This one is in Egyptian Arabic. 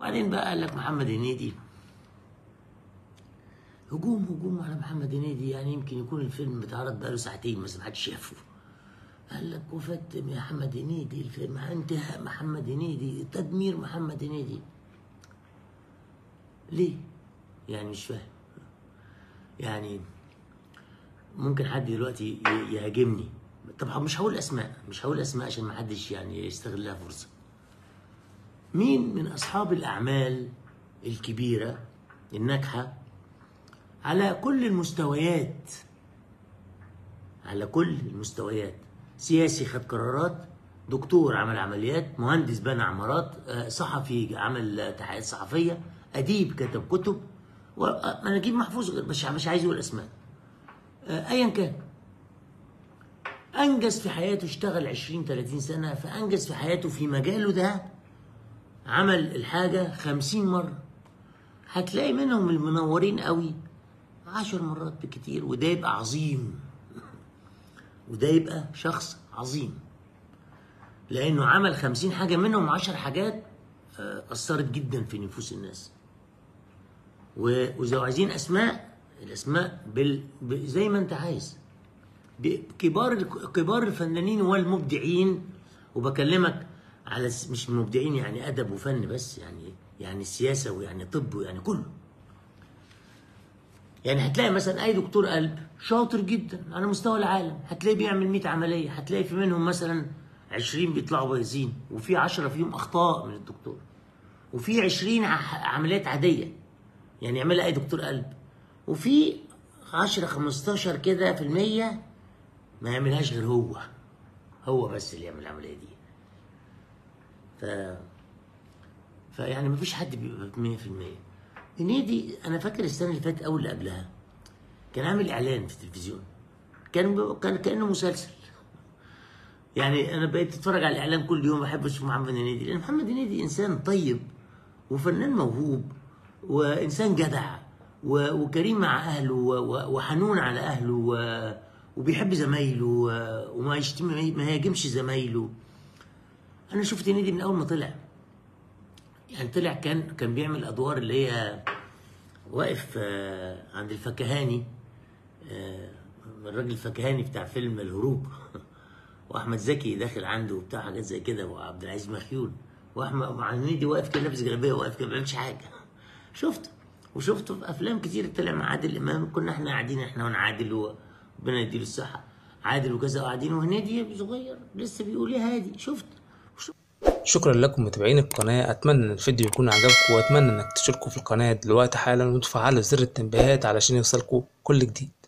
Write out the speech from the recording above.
بعدين بقى قال لك محمد هنيدي هجوم هجوم على محمد هنيدي يعني يمكن يكون الفيلم اتعرض بقاله ساعتين بس محدش شافه قال لك وفاة محمد هنيدي الفيلم انتهاء محمد هنيدي تدمير محمد هنيدي ليه؟ يعني مش فاهم يعني ممكن حد دلوقتي ي- يهاجمني طبعا مش هقول اسماء مش هقول اسماء عشان ما حدش يعني يستغلها فرصه مين من اصحاب الاعمال الكبيره الناجحه على كل المستويات على كل المستويات سياسي خد قرارات دكتور عمل عمليات مهندس بنى عمارات آه، صحفي عمل آه، تحقيقات صحفيه اديب كتب كتب و- آه، انا نجيب محفوظ غير- مش مش عايز اقول اسماء آه، ايا كان انجز في حياته اشتغل 20 30 سنه فانجز في حياته في مجاله ده عمل الحاجه 50 مره هتلاقي منهم المنورين قوي عشر مرات بكتير وده يبقى عظيم وده يبقى شخص عظيم لانه عمل خمسين حاجه منهم عشر حاجات آه، اثرت جدا في نفوس الناس و- واذا عايزين اسماء الاسماء بال... ب... زي ما انت عايز ب- كبار كبار الفنانين والمبدعين وبكلمك على س- مش مبدعين يعني ادب وفن بس يعني يعني سياسه ويعني طب ويعني كله يعني هتلاقي مثلا اي دكتور قلب شاطر جدا على مستوى العالم هتلاقيه بيعمل 100 عمليه هتلاقي في منهم مثلا 20 بيطلعوا بايظين وفي 10 فيهم اخطاء من الدكتور وفي 20 ع- عمليات عاديه يعني يعملها اي دكتور قلب وفي 10 15 كده في المية ما يعملهاش غير هو هو بس اللي يعمل العمليه دي ف فيعني مفيش حد بيبقى 100% هنيدي انا فاكر السنه اللي فاتت او اللي قبلها كان عامل اعلان في التلفزيون كان كان كانه مسلسل يعني انا بقيت اتفرج على الاعلان كل يوم بحب اشوف محمد هنيدي لان محمد هنيدي انسان طيب وفنان موهوب وانسان جدع و- وكريم مع اهله و- و- وحنون على اهله و- وبيحب زمايله و- وما يشتم ما يهاجمش زمايله انا شفت هنيدي من اول ما طلع يعني طلع كان كان بيعمل ادوار اللي هي واقف آه، عند الفكهاني آه، الراجل الفكهاني بتاع فيلم الهروب واحمد زكي داخل عنده وبتاع حاجات زي كده وعبد العزيز مخيون واحمد مع هنيدي واقف كده لابس جلابيه واقف كده ما بيعملش حاجه شفته وشفته في افلام كتير طلع مع عادل امام كنا احنا قاعدين احنا وانا عادل وربنا يديله الصحه عادل وكذا وقاعدين وهنيدي صغير لسه بيقول يا هادي شفت شكرا لكم متابعين القناة أتمنى إن الفيديو يكون عجبكم وأتمنى إنك تشتركوا في القناة دلوقتي حالا وتفعلوا زر التنبيهات علشان يوصلكوا كل جديد